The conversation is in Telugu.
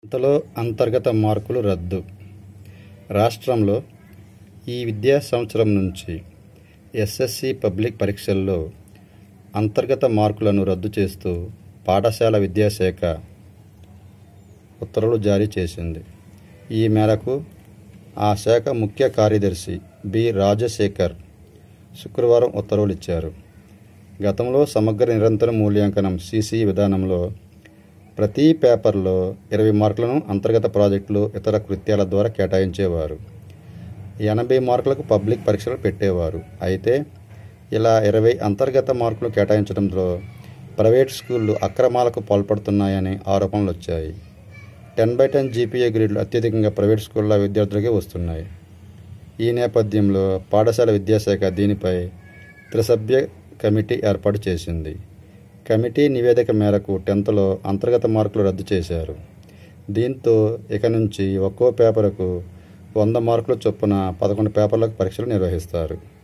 ఇంతలో అంతర్గత మార్కులు రద్దు రాష్ట్రంలో ఈ విద్యా సంవత్సరం నుంచి ఎస్ఎస్సి పబ్లిక్ పరీక్షల్లో అంతర్గత మార్కులను రద్దు చేస్తూ పాఠశాల విద్యాశాఖ ఉత్తర్వులు జారీ చేసింది ఈ మేరకు ఆ శాఖ ముఖ్య కార్యదర్శి బి రాజశేఖర్ శుక్రవారం ఉత్తర్వులు ఇచ్చారు గతంలో సమగ్ర నిరంతర మూల్యాంకనం సిసి విధానంలో ప్రతి పేపర్లో ఇరవై మార్కులను అంతర్గత ప్రాజెక్టులు ఇతర కృత్యాల ద్వారా కేటాయించేవారు ఎనభై మార్కులకు పబ్లిక్ పరీక్షలు పెట్టేవారు అయితే ఇలా ఇరవై అంతర్గత మార్కులు కేటాయించడంలో ప్రైవేట్ స్కూళ్ళు అక్రమాలకు పాల్పడుతున్నాయని ఆరోపణలు వచ్చాయి టెన్ బై టెన్ జీపీఏ గ్రేడ్లు అత్యధికంగా ప్రైవేట్ స్కూళ్ళ విద్యార్థులకే వస్తున్నాయి ఈ నేపథ్యంలో పాఠశాల విద్యాశాఖ దీనిపై త్రిసభ్య కమిటీ ఏర్పాటు చేసింది కమిటీ నివేదిక మేరకు టెన్త్లో అంతర్గత మార్కులు రద్దు చేశారు దీంతో ఇక నుంచి ఒక్కో పేపర్కు వంద మార్కుల చొప్పున పదకొండు పేపర్లకు పరీక్షలు నిర్వహిస్తారు